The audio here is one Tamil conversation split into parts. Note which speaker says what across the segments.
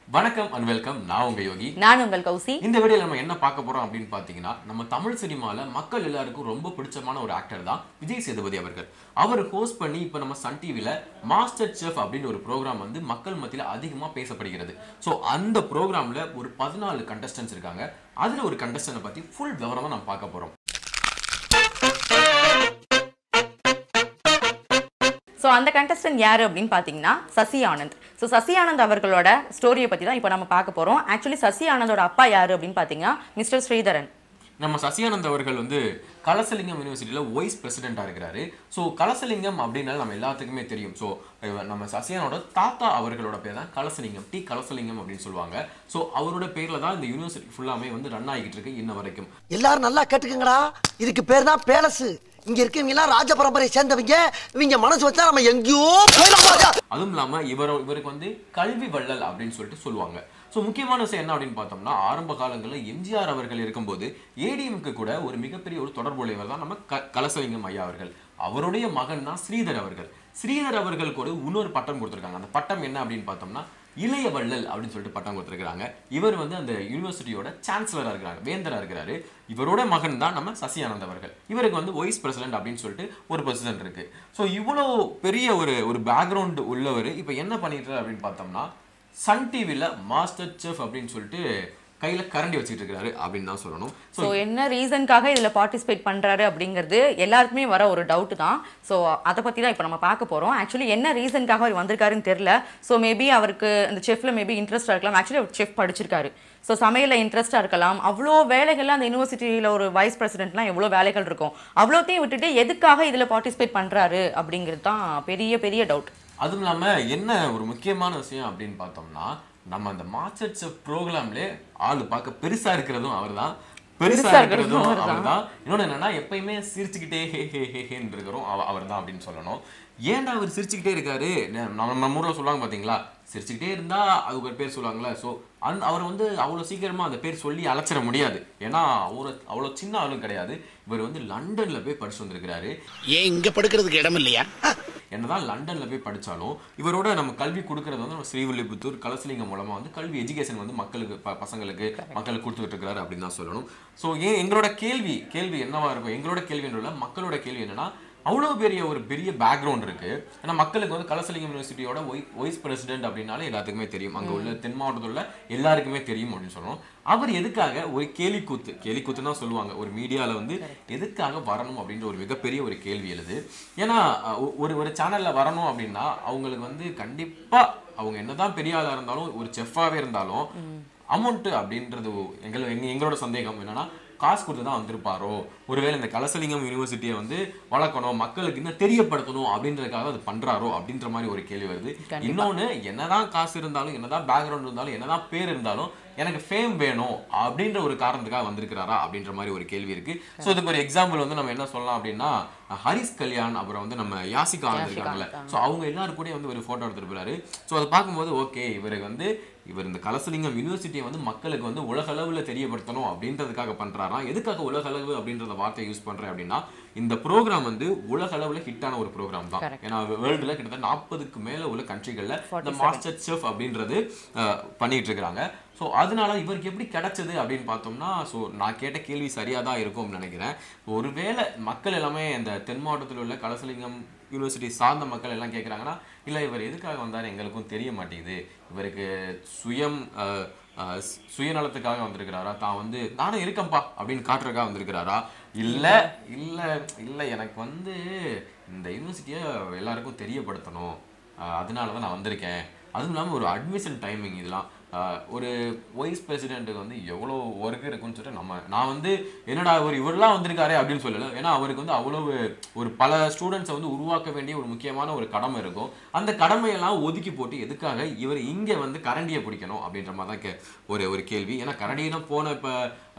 Speaker 1: வணக்கம் அண்ட் வெல்கம் நான் உங்க யோகி
Speaker 2: நான் உங்கள் கௌசி
Speaker 1: இந்த வீடியோல நம்ம என்ன பார்க்க போறோம் அப்படின்னு பாத்தீங்கன்னா நம்ம தமிழ் சினிமால மக்கள் எல்லாருக்கும் ரொம்ப பிடிச்சமான ஒரு ஆக்டர் தான் விஜய் சேதுபதி அவர்கள் அவர் ஹோஸ்ட் பண்ணி இப்போ நம்ம சன் டிவில மாஸ்டர் செஃப் அப்படின்னு ஒரு ப்ரோக்ராம் வந்து மக்கள் மத்தியில அதிகமா பேசப்படுகிறது ஸோ அந்த ப்ரோக்ராம்ல ஒரு பதினாலு கண்டஸ்டன்ஸ் இருக்காங்க அதுல ஒரு கண்டஸ்டன்ட் பத்தி ஃபுல் விவரமா நம்ம பார்க்க போறோம்
Speaker 2: ஸோ அந்த கண்டஸ்டன்ட் யார் அப்படின்னு பார்த்தீங்கன்னா சசி ஆனந்த் ஸோ சசி ஆனந்த் அவர்களோட ஸ்டோரியை பற்றி தான் இப்போ நம்ம பார்க்க போகிறோம் ஆக்சுவலி சசி ஆனந்தோட அப்பா யார் அப்படின்னு பார்த்தீங்கன்னா மிஸ்டர் ஸ்ரீதரன்
Speaker 1: நம்ம சசியானந்த் அவர்கள் வந்து கலசலிங்கம் யூனிவர்சிட்டியில வைஸ் பிரசிடென்டா இருக்கிறாரு ஸோ கலசலிங்கம் அப்படின்னால நம்ம எல்லாத்துக்குமே தெரியும் ஸோ நம்ம சசியானோட தாத்தா அவர்களோட பேர் தான் கலசலிங்கம் டி கலசலிங்கம் அப்படின்னு சொல்லுவாங்க ஸோ அவரோட பேர்ல தான் இந்த யூனிவர்சிட்டி ஃபுல்லாமே வந்து ரன் ஆகிட்டு இருக்கு இன்ன வரைக்கும்
Speaker 3: எல்லாரும் நல்லா கேட்டுக்கங்கடா இதுக்கு பேர் தான் பேலஸ் இங்க இருக்கவங்க எல்லாம் ராஜ பரம்பரையை சேர்ந்தவங்க இவங்க மனசு வச்சா நம்ம எங்கேயோ போயிடலாம்
Speaker 1: அதுவும் இல்லாம இவர் இவருக்கு வந்து கல்வி வள்ளல் அப்படின்னு சொல்லிட்டு சொல்லுவாங்க ஸோ முக்கியமான விஷயம் என்ன அப்படின்னு பார்த்தோம்னா ஆரம்ப காலங்களில் எம்ஜிஆர் அவர்கள் இருக்கும்போது ஏடிஎம்க்கு கூட ஒரு மிகப்பெரிய ஒரு தொடர்புடையவர் தான் நம்ம க கலசலிங்கம் ஐயா அவர்கள் அவருடைய மகன் தான் ஸ்ரீதர் அவர்கள் ஸ்ரீதர் அவர்களுக்கு ஒரு இன்னொரு பட்டம் கொடுத்துருக்காங்க அந்த பட்டம் என்ன அப்படின்னு பார்த்தோம்னா இளைய வள்ளல் அப்படின்னு சொல்லிட்டு பட்டம் கொடுத்துருக்காங்க இவர் வந்து அந்த யூனிவர்சிட்டியோட சான்சலரா இருக்கிறாங்க வேந்தரா இருக்கிறாரு இவரோட மகன் தான் நம்ம சசி ஆனந்த் அவர்கள் இவருக்கு வந்து வைஸ் பிரசிடென்ட் அப்படின்னு சொல்லிட்டு ஒரு பிரசிடென்ட் இருக்கு ஸோ இவ்வளோ பெரிய ஒரு ஒரு பேக்ரவுண்ட் உள்ளவர் இப்போ என்ன பண்ணிட்டு அப்படின்னு பார்த்தோம்னா சன் டிவியில் மாஸ்டர் செஃப் அப்படின்னு சொல்லிட்டு கையில கரண்டி வச்சுட்டு இருக்காரு அப்படின்னு தான் சொல்லணும் ஸோ
Speaker 2: ஸோ என்ன ரீசனுக்காக இதில் பார்ட்டிசிபேட் பண்ணுறாரு அப்படிங்கிறது எல்லாருக்குமே வர ஒரு டவுட் தான் ஸோ அதை பற்றி தான் இப்போ நம்ம பார்க்க போகிறோம் ஆக்சுவலி என்ன ரீசனுக்காக அவர் வந்திருக்காருன்னு தெரில ஸோ மேபி அவருக்கு அந்த செஃப்ல மேபி இன்ட்ரெஸ்டாக இருக்கலாம் ஆக்சுவலி அவர் செஃப் படிச்சிருக்காரு ஸோ சமையலில் இன்ட்ரெஸ்ட்டாக இருக்கலாம் அவ்வளோ வேலைகள்லாம் அந்த யூனிவர்சிட்டியில் ஒரு வைஸ் பிரசிடென்ட்லாம் எவ்வளோ வேலைகள் இருக்கும் அவ்வளோத்தையும் விட்டுட்டு எதுக்காக இதில் பார்ட்டிசிபேட் பண்ணுறாரு அப்படிங்கிறது தான் பெரிய பெரிய டவுட்
Speaker 1: அதுவும் இல்லாம என்ன ஒரு முக்கியமான விஷயம் அப்படின்னு பார்த்தோம்னா நம்ம அந்த மாஸ்டர் செஃப் ப்ரோக்ராம்ல ஆளு பார்க்க பெருசா இருக்கிறதும் அவர்தான் பெருசா
Speaker 2: பெருசா
Speaker 1: இருக்கிறதும்
Speaker 2: இருக்கிறதும்
Speaker 1: அவர்தான் இன்னொன்னு என்னன்னா எப்பயுமே சிரிச்சுக்கிட்டே ஹே ஹே ஹே ஹேன்னு இருக்கிறோம் அவர் தான் அப்படின்னு சொல்லணும் ஏன்டா அவர் சிரிச்சுக்கிட்டே இருக்காரு ந- நம்ம நம்ம ஊர்ல சொல்லுவாங்க பாத்தீங்களா சிரிச்சுக்கிட்டே இருந்தா அதுக்கு ஒரு பேர் சொல்லுவாங்கல்ல ஸோ அந் அவர் வந்து அவ்வளோ சீக்கிரமா அந்த பேர் சொல்லி அழைச்சிட முடியாது ஏன்னா அவ்வளோ அவ்வளோ சின்ன ஆளும் கிடையாது இவர் வந்து லண்டன்ல போய் படிச்சு வந்திருக்கிறாரு
Speaker 4: ஏன் இங்க படுக்கிறதுக்கு இடம் இல்லையா
Speaker 1: என்னதான் லண்டன்ல போய் படிச்சாலும் இவரோட நம்ம கல்வி கொடுக்கறது வந்து நம்ம ஸ்ரீவில்லிபுத்தூர் கலசலிங்கம் மூலமா வந்து கல்வி எஜுகேஷன் வந்து மக்களுக்கு ப- பசங்களுக்கு மக்களுக்கு கொடுத்துட்டு இருக்கிறாரு அப்படின்னு தான் சொல்லணும் ஸோ ஏன் எங்களோட கேள்வி கேள்வி என்னவா இருக்கும் எங்களோட கேள்வி என்னோட மக்களோட கேள்வி என்னன்னா அவ்வளோ பெரிய ஒரு பெரிய பேக்ரவுண்ட் இருக்கு ஏன்னா மக்களுக்கு வந்து கலசலிங்கம் யூனிவர்சிட்டியோட வைஸ் பிரசிடென்ட் அப்படின்னாலே எல்லாத்துக்குமே தெரியும் அங்க உள்ள தென் மாவட்டத்தில் உள்ள எல்லாருக்குமே தெரியும் அப்படின்னு சொல்லணும் அவர் எதுக்காக ஒரு கேலி கூத்து கேலி கூத்துன்னு தான் சொல்லுவாங்க ஒரு மீடியால வந்து எதுக்காக வரணும் அப்படின்ற ஒரு மிகப்பெரிய ஒரு கேள்வி எழுது ஏன்னா அஹ், ஒ- ஒரு ஒரு சேனல்ல வரணும் அப்படின்னா அவங்களுக்கு வந்து கண்டிப்பா அவங்க என்னதான் பெரிய ஆளா இருந்தாலும் ஒரு செஃப்பாவே இருந்தாலும் அமௌண்ட் அப்படின்றது எங்கள எங்க- எங்களோட சந்தேகம் என்னன்னா காசு கொடுத்து தான் வந்திருப்பாரோ ஒருவேளை இந்த கலசலிங்கம் யூனிவர்சிட்டியை வந்து வளர்க்கணும் மக்களுக்கு இன்னும் தெரியப்படுத்தணும் அப்படின்றதுக்காக அது பண்றாரோ அப்படின்ற மாதிரி ஒரு கேள்வி வருது இன்னொன்னு என்னதான் காசு இருந்தாலும் என்னதான் பேக்ரவுண்ட் இருந்தாலும் என்னதான் பேர் இருந்தாலும் எனக்கு ஃபேம் வேணும் அப்படின்ற ஒரு காரணத்துக்காக வந்திருக்கிறாரா அப்படின்ற மாதிரி ஒரு கேள்வி இருக்கு ஸோ இதுக்கு ஒரு எக்ஸாம்பிள் வந்து நம்ம என்ன சொல்லலாம் அப்படின்னா ஹரிஸ் கல்யாண் அப்புறம் வந்து நம்ம யாசிகா ஆனந்த் இருக்காங்கல்ல ஸோ அவங்க எல்லாரும் கூட வந்து ஒரு ஃபோட்டோ எடுத்துட்டு போறாரு ஸோ அதை பார்க்கும்போது ஓகே இவருக்கு வந்து இவர் இந்த கலசலிங்கம் யூனிவர்சிட்டியை வந்து மக்களுக்கு வந்து உலக அளவுல தெரியப்படுத்தணும் அப்படின்றதுக்காக பண்றாராம் எதுக்காக உலக அளவு அப்படின்றத வார்த்தை யூஸ் பண்றேன் அப்படின்னா இந்த ப்ரோக்ராம் வந்து உலக அளவுல ஹிட்டான ஒரு ப்ரோக்ராம் தான் ஏன்னா வேர்ல்டுல கிட்டத்தட்ட நாற்பதுக்கு மேல உள்ள கண்ட்ரிகள்ல இந்த மாஸ்டர் செஃப் அப்படின்றது அஹ், பண்ணிட்டு இருக்காங்க ஸோ அதனால இவருக்கு எப்படி கிடைச்சது அப்படின்னு பார்த்தோம்னா ஸோ நான் கேட்ட கேள்வி சரியாக தான் இருக்கும்னு நினைக்கிறேன் ஒருவேளை மக்கள் எல்லாமே இந்த தென் மாவட்டத்தில் உள்ள கலசலிங்கம் யூனிவர்சிட்டி சார்ந்த மக்கள் எல்லாம் கேட்குறாங்கன்னா இல்லை இவர் எதுக்காக வந்தார் எங்களுக்கும் தெரிய மாட்டேங்குது இவருக்கு சுயம் அஹ், அஹ், சு- சுயநலத்துக்காக வந்திருக்கிறாரா தான் வந்து நானும் இருக்கேன்ப்பா அப்படின்னு காட்டுறதுக்காக வந்திருக்கிறாரா இல்லை இல்லை இல்லை எனக்கு வந்து இந்த யூனிவர்சிட்டியை எல்லாருக்கும் தெரியப்படுத்தணும் அஹ், அதனால தான் நான் வந்திருக்கேன் அதுவும் இல்லாமல் ஒரு அட்மிஷன் டைமிங் இதெல்லாம் ஆஹ் ஒரு வைஸ் பிரசிடென்ட்டுக்கு வந்து எவ்வளோ ஒர்க் இருக்குன்னு சொல்லிட்டு நம்ம நான் வந்து என்னடா இவர் இவரெல்லாம் வந்திருக்காரே அப்படின்னு சொல்லல ஏன்னா அவருக்கு வந்து அவ்வளவு ஒரு பல ஸ்டூடெண்ட்ஸை வந்து உருவாக்க வேண்டிய ஒரு முக்கியமான ஒரு கடமை இருக்கும் அந்த கடமையெல்லாம் ஒதுக்கி போட்டு எதுக்காக இவர் இங்கே வந்து கரண்டியை பிடிக்கணும் அப்படின்ற மாதிரி தான் கே ஒரு ஒரு கேள்வி ஏன்னா கரண்டினா போன இப்போ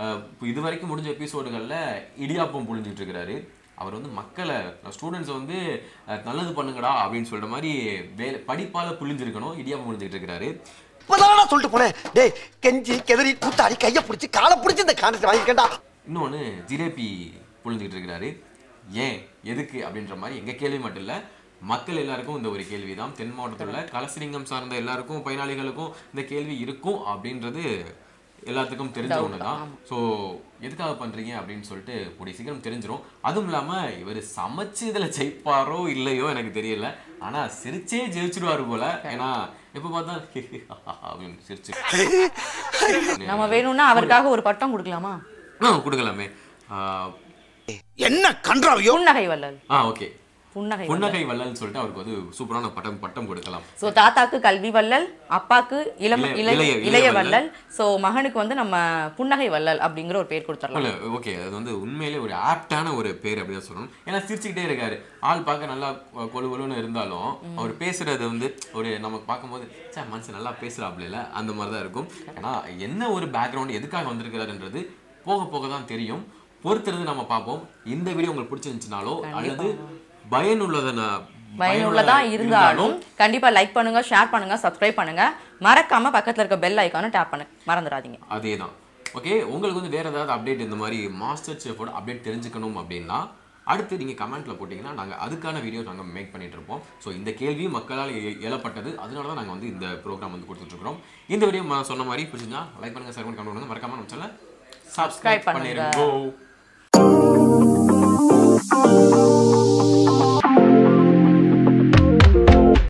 Speaker 1: இது வரைக்கும் முடிஞ்ச எபிசோடுகளில் இடியாப்பம் புழிஞ்சிட்டு இருக்கிறாரு அவர் வந்து மக்களை ஸ்டூடெண்ட்ஸ் வந்து அஹ், நல்லது பண்ணுங்கடா அப்படின்னு சொல்ற மாதிரி வேலை படிப்பால புழிஞ்சிருக்கணும் இடியாப்பம் புழிஞ்சிட்டு இருக்கிறாரு
Speaker 3: இப்பதான் சொல்லிட்டு போனேன் டேய் கெஞ்சி கெதறி கூத்தாடி கைய பிடிச்சி காலை பிடிச்சி இந்த காண்டத்தை வாங்கிக்கண்டா
Speaker 1: இன்னொன்று ஜிலேபி புழிஞ்சிட்டு இருக்கிறாரு ஏன் எதுக்கு அப்படின்ற மாதிரி எங்க கேள்வி மட்டும் இல்லை மக்கள் எல்லாருக்கும் இந்த ஒரு கேள்வி தான் தென் மாவட்டத்தில் உள்ள கலசிலிங்கம் சார்ந்த எல்லாருக்கும் பயனாளிகளுக்கும் இந்த கேள்வி இருக்கும் அப்படின்றது எல்லாத்துக்கும் தெரிஞ்ச ஒன்று தான் ஸோ எதுக்காக பண்றீங்க அப்படின்னு சொல்லிட்டு கூடிய சீக்கிரம் தெரிஞ்சிரும் அதுவும் இல்லாம இவர் சமைச்சு இதுல ஜெயிப்பாரோ இல்லையோ எனக்கு தெரியல ஆனா சிரிச்சே ஜெயிச்சிருவாரு போல ஏன்னா எப்ப பார்த்தா அப்படின்னு சிரிச்சு
Speaker 2: நம்ம வேணும்னா அவருக்காக ஒரு பட்டம் கொடுக்கலாமா
Speaker 1: ஆ கொடுக்கலாமே ஆ,
Speaker 4: என்ன கன்றாவியோ
Speaker 2: புன்னகை வள்ளல்
Speaker 1: ஆ ஓகே
Speaker 2: புன்னகை
Speaker 1: புன்னகை வள்ளல்னு சொல்லிட்டு அவருக்கு வந்து சூப்பரான பட்டம் பட்டம் கொடுக்கலாம்
Speaker 2: ஸோ தாத்தாக்கு கல்வி வள்ளல் அப்பாக்கு இளம்
Speaker 1: இளைய-
Speaker 2: இளைய
Speaker 1: இளைய-
Speaker 2: இளைய
Speaker 1: இளைய
Speaker 2: வள்ளல் ஸோ மகனுக்கு வந்து நம்ம புன்னகை வள்ளல் அப்படிங்கிற ஒரு பேர் கொடுத்துடலாம்
Speaker 1: இல்ல ஓகே அது வந்து உண்மையிலே ஒரு ஆப்டான ஒரு பேர் அப்படின்னு தான் சொல்லணும் ஏன்னா சிரிச்சுக்கிட்டே இருக்காரு ஆள் பார்க்க நல்லா கொ- கொழு கொழுன்னு இருந்தாலும் அவர் பேசுறது வந்து ஒரு நமக்கு பார்க்கும்போது சே மனுஷன் நல்லா பேசுறாப்ல இல்ல அந்த மாதிரி தான் இருக்கும் ஏன்னா என்ன ஒரு பேக்ரவுண்ட் எதுக்காக வந்திருக்கிறாருன்றது போக போக தான் தெரியும் பொறுத்திருந்து நம்ம பார்ப்போம் இந்த வீடியோ உங்களுக்கு பிடிச்சிருந்துச்சுனாலோ அல்லது பயனுள்ளதன
Speaker 2: பயனுள்ளதா இருந்தாலும் கண்டிப்பா லைக் பண்ணுங்க ஷேர் பண்ணுங்க சப்ஸ்கிரைப் பண்ணுங்க மறக்காம பக்கத்துல இருக்க பெல் ஐக்கானை டேப் பண்ணுங்க மறந்துடாதீங்க
Speaker 1: அதே தான் ஓகே உங்களுக்கு வந்து வேற ஏதாவது அப்டேட் இந்த மாதிரி மாஸ்டர் செஃபோட அப்டேட் தெரிஞ்சுக்கணும் அப்படின்னா அடுத்து நீங்கள் கமெண்ட்ல போட்டிங்கன்னா நாங்கள் அதுக்கான வீடியோ நாங்கள் மேக் பண்ணிட்டு இருப்போம் ஸோ இந்த கேள்வி மக்களால் எ- எழப்பட்டது அதனால தான் நாங்கள் வந்து இந்த ப்ரோக்ராம் வந்து கொடுத்துட்டு இருக்கிறோம் இந்த வீடியோ ம- சொன்ன மாதிரி பிடிச்சிருந்தா லைக் பண்ணுங்க ஷேர் பண்ணி கமெண்ட் பண்ணுங்க மறக்காம நம்ம சேனலை
Speaker 2: Subscribe
Speaker 1: சப்ஸ்கிரைப்
Speaker 2: பண்ணுங்க.
Speaker 1: பண்ணிருக்கோம்